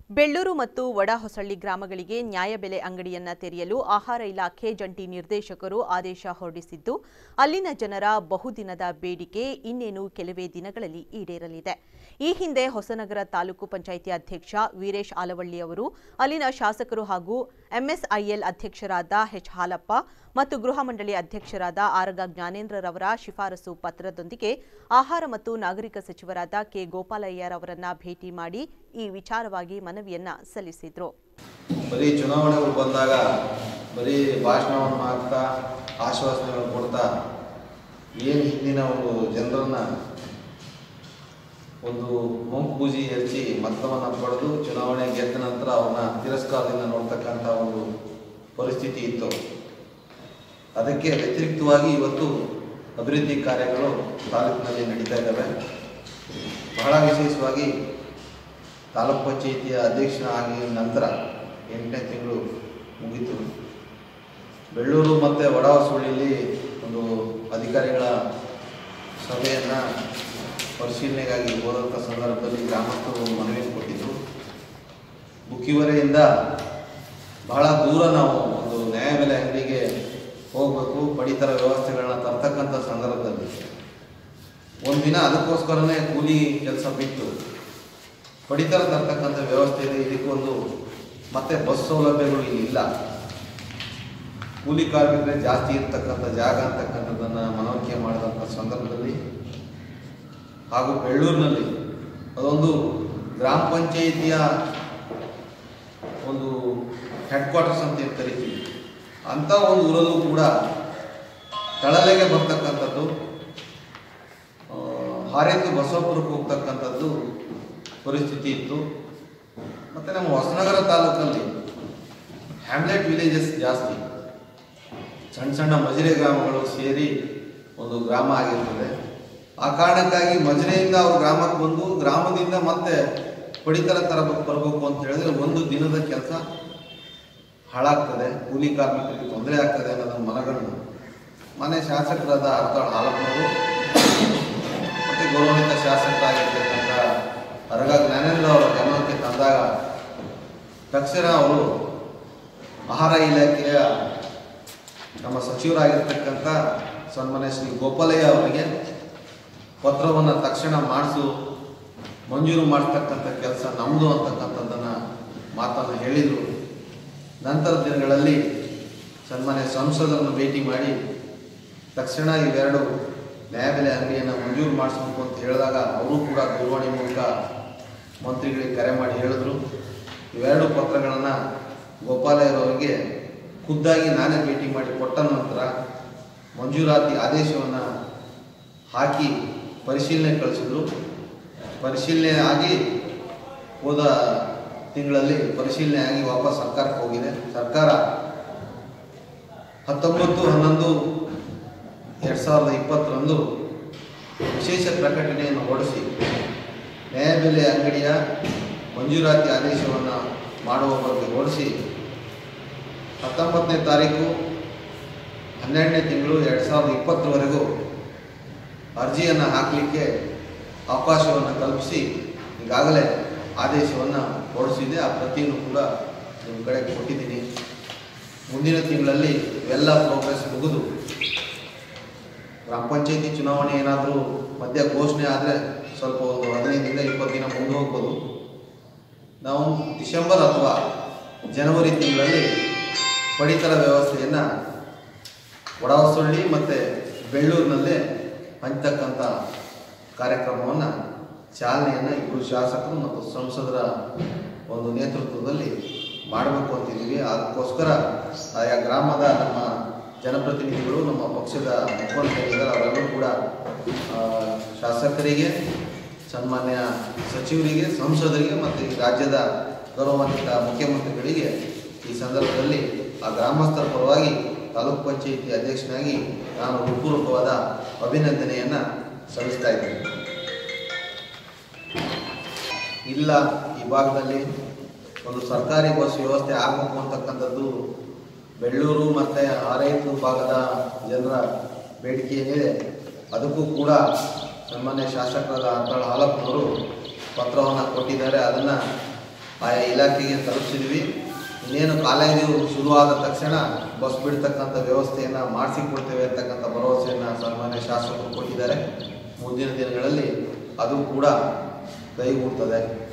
ಬೆಳ್ಳೂರು ಮತ್ತು ವಡಹೊಸಳ್ಳಿ ಗ್ರಾಮಗಳಿಗೆ ನ್ಯಾಯಬೆಲೆ ಅಂಗಡಿಯನ್ನ ತೆರೆಯಲು ಆಹಾರ ಇಲಾಖೆ ಜಂಟಿ ನಿರ್ದೇಶಕರು ಆದೇಶ ಹೊರಡಿಸಿದ್ದು ಅಲ್ಲಿನ ಜನರ ಬಹುದಿನದ ಬೇಡಿಕೆ ಇನ್ನೇನು ಕೆಲವೇ ದಿನಗಳಲ್ಲಿ ಈಡೇರಲಿದೆ ಈ ಹಿಂದೆ ಹೊಸನಗರ ತಾಲೂಕು ಪಂಚಾಯಿತಿ ಅಧ್ಯಕ್ಷ ವೀರೇಶ್ ಆಲವಳ್ಳಿ ಅವರು ಅಲ್ಲಿನ ಶಾಸಕರು ಹಾಗೂ ಎಂಎಸ್ಐಎಲ್ ಅಧ್ಯಕ್ಷರಾದ ಎಚ್ ಹಾಲಪ್ಪ ಮತ್ತು ಗೃಹ ಮಂಡಳಿ ಅಧ್ಯಕ್ಷರಾದ ಆರಗ ಜ್ಞಾನೇಂದ್ರರವರ ಶಿಫಾರಸು ಪತ್ರದೊಂದಿಗೆ ಆಹಾರ ಮತ್ತು ನಾಗರಿಕ ಸಚಿವರಾದ ಕೆ ಗೋಪಾಲಯ್ಯರವರನ್ನ ಭೇಟಿ ಮಾಡಿ ಈ ವಿಚಾರವಾಗಿ ಮನವಿಯನ್ನ ಸಲ್ಲಿಸಿದ್ರು ಬರೀ ಚುನಾವಣೆಗಳು ಬಂದಾಗ ಬರೀ ಭಾಷಣವನ್ನು ಮಾಡ್ತಾ ಆಶ್ವಾಸನೆಗಳು ಕೊಡ್ತಾ ಏನು ಹಿಂದಿನ ಒಂದು ಜನರನ್ನ ಒಂದು ಮಂಪೂಜಿ ಎರಚಿ ಮತವನ್ನು ಪಡೆದು ಚುನಾವಣೆ ಗೆದ್ದ ನಂತರ ಅವ್ರನ್ನ ತಿರಸ್ಕಾರದಿಂದ ನೋಡ್ತಕ್ಕಂಥ ಒಂದು ಪರಿಸ್ಥಿತಿ ಇತ್ತು ಅದಕ್ಕೆ ವ್ಯತಿರಿಕ್ತವಾಗಿ ಇವತ್ತು ಅಭಿವೃದ್ಧಿ ಕಾರ್ಯಗಳು ತಾಲೂಕಿನಲ್ಲಿ ನಡೀತಾ ಇದ್ದಾವೆ ಬಹಳ ವಿಶೇಷವಾಗಿ ತಾಲೂಕ್ ಪಂಚಾಯಿತಿಯ ಅಧ್ಯಕ್ಷನಾಗಿ ನಂತರ ಎಂಟನೇ ತಿಂಗಳು ಮುಗೀತು ಬೆಳ್ಳೂರು ಮತ್ತು ವಡವಸುಳ್ಳಿಲಿ ಒಂದು ಅಧಿಕಾರಿಗಳ ಸಭೆಯನ್ನು ಪರಿಶೀಲನೆಗಾಗಿ ಹೋದಂಥ ಸಂದರ್ಭದಲ್ಲಿ ಗ್ರಾಮಸ್ಥರು ಒಂದು ಮನವಿ ಕೊಟ್ಟಿದ್ದರು ಬುಕ್ಕಿವರೆಯಿಂದ ಬಹಳ ದೂರ ನಾವು ಒಂದು ನ್ಯಾಯಬೆಲೆ ಅಂಗಡಿಗೆ ಹೋಗಬೇಕು ಪಡಿತರ ವ್ಯವಸ್ಥೆಗಳನ್ನ ತರ್ತಕ್ಕಂಥ ಸಂದರ್ಭದಲ್ಲಿ ಒಂದಿನ ಅದಕ್ಕೋಸ್ಕರನೇ ಕೂಲಿ ಕೆಲಸ ಬಿಟ್ಟು ಪಡಿತರ ತರ್ತಕ್ಕಂಥ ವ್ಯವಸ್ಥೆ ಇದೆ ಇದಕ್ಕೊಂದು ಮತ್ತೆ ಬಸ್ ಸೌಲಭ್ಯಗಳು ಇಲ್ಲಿ ಇಲ್ಲ ಕೂಲಿ ಕಾರ್ಮಿಕರೇ ಜಾಸ್ತಿ ಇರ್ತಕ್ಕಂಥ ಜಾಗ ಅಂತಕ್ಕಂಥದ್ದನ್ನು ಮನವರಿಕೆ ಮಾಡಿದಂಥ ಸಂದರ್ಭದಲ್ಲಿ ಹಾಗೂ ಬೆಳ್ಳೂರಿನಲ್ಲಿ ಅದೊಂದು ಗ್ರಾಮ ಪಂಚಾಯಿತಿಯ ಒಂದು ಹೆಡ್ ಕ್ವಾರ್ಟರ್ಸ್ ಅಂತ ಏನ್ ಕರಿತೀವಿ ಅಂಥ ಒಂದು ಊರಲ್ಲೂ ಕೂಡ ತಳಲೆಗೆ ಬರ್ತಕ್ಕಂಥದ್ದು ಆ, ಹಾರೇತು ಬಸವಪುರಕ್ಕೆ ಹೋಗ್ತಕ್ಕಂಥದ್ದು ಪರಿಸ್ಥಿತಿ ಇತ್ತು ಮತ್ತು ನಮ್ಮ ಹೊಸನಗರ ತಾಲೂಕಲ್ಲಿ ಹ್ಯಾಮ್ಲೆಟ್ ವಿಲೇಜಸ್ ಜಾಸ್ತಿ ಸಣ್ಣ ಸಣ್ಣ ಮಜಿರೆ ಗ್ರಾಮಗಳು ಸೇರಿ ಒಂದು ಗ್ರಾಮ ಆಗಿರ್ತದೆ ಆ ಕಾರಣಕ್ಕಾಗಿ ಮಜಿರೆಯಿಂದ ಅವ್ರು ಗ್ರಾಮಕ್ಕೆ ಬಂದು ಗ್ರಾಮದಿಂದ ಮತ್ತೆ ಪಡಿತರ ತರ ಬರಬೇಕು ಅಂತ ಹೇಳಿದ್ರೆ ಒಂದು ದಿನದ ಕೆಲಸ ಹಾಳಾಗ್ತದೆ ಕೂಲಿ ಕಾರ್ಮಿಕರಿಗೆ ತೊಂದರೆ ಆಗ್ತದೆ ಅನ್ನೋದನ್ನು ಮನಗಂಡು ಮನೆ ಶಾಸಕರಾದ ಅರ್ತಾಳ್ ಹಾಲಪ್ಪನವರು ಮತ್ತು ಗೌರವಾನ್ವಿತ ಶಾಸಕರಾಗಿರ್ತಕ್ಕಂಥ ಅರಗ ಜ್ಞಾನೇಂದ್ರ ಅವರ ಗಮನಕ್ಕೆ ತಂದಾಗ ತಕ್ಷಣ ಅವರು ಆಹಾರ ಇಲಾಖೆಯ ನಮ್ಮ ಸಚಿವರಾಗಿರ್ತಕ್ಕಂಥ ಸನ್ಮಾನ್ಯ ಶ್ರೀ ಗೋಪಾಲಯ್ಯ ಅವರಿಗೆ ಪತ್ರವನ್ನು ತಕ್ಷಣ ಮಾಡಿಸು ಮಂಜೂರು ಮಾಡ್ತಕ್ಕಂಥ ಕೆಲಸ ನಮ್ಮದು ಅಂತಕ್ಕಂಥದ್ದನ್ನು ಮಾತನ್ನು ಹೇಳಿದರು ನಂತರದ ದಿನಗಳಲ್ಲಿ ಸನ್ಮಾನ್ಯ ಸಂಸದರನ್ನು ಭೇಟಿ ಮಾಡಿ ತಕ್ಷಣ ಇವೆರಡು ನ್ಯಾಯಬೆಲೆ ಅಂಗಡಿಯನ್ನು ಮಂಜೂರು ಮಾಡಿಸ್ಬೇಕು ಅಂತ ಹೇಳಿದಾಗ ಅವರು ಕೂಡ ದೂರವಾಣಿ ಮೂಲಕ ಮಂತ್ರಿಗಳಿಗೆ ಕರೆ ಮಾಡಿ ಹೇಳಿದ್ರು ಇವೆರಡು ಪತ್ರಗಳನ್ನು ಗೋಪಾಲಯ್ಯರವರಿಗೆ ಖುದ್ದಾಗಿ ನಾನೇ ಭೇಟಿ ಮಾಡಿ ಕೊಟ್ಟ ನಂತರ ಮಂಜೂರಾತಿ ಆದೇಶವನ್ನು ಹಾಕಿ ಪರಿಶೀಲನೆ ಕಳಿಸಿದ್ರು ಪರಿಶೀಲನೆ ಆಗಿ ಹೋದ ತಿಂಗಳಲ್ಲಿ ಪರಿಶೀಲನೆ ಆಗಿ ವಾಪಸ್ ಸರ್ಕಾರಕ್ಕೆ ಹೋಗಿದೆ ಸರ್ಕಾರ ಹತ್ತೊಂಬತ್ತು ಹನ್ನೊಂದು ಎರಡು ಸಾವಿರದ ಇಪ್ಪತ್ತರಂದು ವಿಶೇಷ ಪ್ರಕಟಣೆಯನ್ನು ಹೊರಡಿಸಿ ನ್ಯಾಯಬೆಲೆ ಅಂಗಡಿಯ ಮಂಜೂರಾತಿ ಆದೇಶವನ್ನು ಮಾಡುವ ಬಗ್ಗೆ ಹೊರಡಿಸಿ ಹತ್ತೊಂಬತ್ತನೇ ತಾರೀಕು ಹನ್ನೆರಡನೇ ತಿಂಗಳು ಎರಡು ಸಾವಿರದ ಇಪ್ಪತ್ತರವರೆಗೂ ಅರ್ಜಿಯನ್ನು ಹಾಕಲಿಕ್ಕೆ ಅವಕಾಶವನ್ನು ಕಲ್ಪಿಸಿ ಈಗಾಗಲೇ ಆದೇಶವನ್ನು ಹೊರಡಿಸಿದೆ ಆ ಪ್ರತಿಯನ್ನು ಕೂಡ ನಿಮ್ಮ ಕಡೆ ಕೊಟ್ಟಿದ್ದೀನಿ ಮುಂದಿನ ತಿಂಗಳಲ್ಲಿ ಇವೆಲ್ಲ ಪ್ರೋಗ್ರೆಸ್ ಮುಗಿದು ಗ್ರಾಮ ಪಂಚಾಯತಿ ಚುನಾವಣೆ ಏನಾದರೂ ಮಧ್ಯ ಘೋಷಣೆ ಆದರೆ ಸ್ವಲ್ಪ ಒಂದು ಹದಿನೈದರಿಂದ ಇಪ್ಪತ್ತು ದಿನ ಮುಂದೆ ಹೋಗ್ಬೋದು ನಾವು ಡಿಸೆಂಬರ್ ಅಥವಾ ಜನವರಿ ತಿಂಗಳಲ್ಲಿ ಪಡಿತರ ವ್ಯವಸ್ಥೆಯನ್ನು ಒಡಹೊಸಳ್ಳಿ ಮತ್ತು ಬೆಳ್ಳೂರಿನಲ್ಲೇ ಹಂಚತಕ್ಕಂಥ ಕಾರ್ಯಕ್ರಮವನ್ನು ಚಾಲನೆಯನ್ನು ಇಬ್ಬರು ಶಾಸಕರು ಮತ್ತು ಸಂಸದರ ಒಂದು ನೇತೃತ್ವದಲ್ಲಿ ಮಾಡಬೇಕು ಅಂತಿದ್ದೀವಿ ಅದಕ್ಕೋಸ್ಕರ ಆಯಾ ಗ್ರಾಮದ ನಮ್ಮ ಜನಪ್ರತಿನಿಧಿಗಳು ನಮ್ಮ ಪಕ್ಷದ ಮುಖಂಡರಿದ್ದಾರೆ ಅವರೆಲ್ಲರೂ ಕೂಡ ಆ, ಶಾಸಕರಿಗೆ ಸನ್ಮಾನ್ಯ ಸಚಿವರಿಗೆ ಸಂಸದರಿಗೆ ಮತ್ತು ಈ ರಾಜ್ಯದ ಗೌರವಾನ್ವಿತ ಮುಖ್ಯಮಂತ್ರಿಗಳಿಗೆ ಈ ಸಂದರ್ಭದಲ್ಲಿ ಆ ಗ್ರಾಮಸ್ಥರ ಪರವಾಗಿ ತಾಲೂಕ್ ಪಂಚಾಯಿತಿ ಅಧ್ಯಕ್ಷನಾಗಿ ನಾನು ಹೃತ್ಪೂರ್ವಕವಾದ ಅಭಿನಂದನೆಯನ್ನು ಸಲ್ಲಿಸ್ತಾ ಇದ್ದೇನೆ ಇಲ್ಲ ಈ ಭಾಗದಲ್ಲಿ ಒಂದು ಸರ್ಕಾರಿ ಬಸ್ ವ್ಯವಸ್ಥೆ ಆಗಬೇಕು ಅಂತಕ್ಕಂಥದ್ದು ಬೆಳ್ಳೂರು ಮತ್ತು ಆರೈತು ಭಾಗದ ಜನರ ಬೇಡಿಕೆ ಏನಿದೆ ಅದಕ್ಕೂ ಕೂಡ ಸನ್ಮಾನ್ಯ ಶಾಸಕರಾದ ಅಂತಾಳ ಹಾಲಪ್ಪನವರು ಪತ್ರವನ್ನು ಕೊಟ್ಟಿದ್ದಾರೆ ಅದನ್ನು ಆಯಾ ಇಲಾಖೆಗೆ ತಲುಪಿಸಿದ್ವಿ ಇನ್ನೇನು ಕಾಲೇಜು ಶುರುವಾದ ತಕ್ಷಣ ಬಸ್ ಬಿಡ್ತಕ್ಕಂಥ ವ್ಯವಸ್ಥೆಯನ್ನು ಮಾಡಿಸಿಕೊಡ್ತೇವೆ ಅಂತಕ್ಕಂಥ ಭರವಸೆಯನ್ನು ಸನ್ಮಾನ್ಯ ಶಾಸಕರು ಕೊಟ್ಟಿದ್ದಾರೆ ಮುಂದಿನ ದಿನಗಳಲ್ಲಿ ಅದು ಕೂಡ ಕೈಗೂಡ್ತದೆ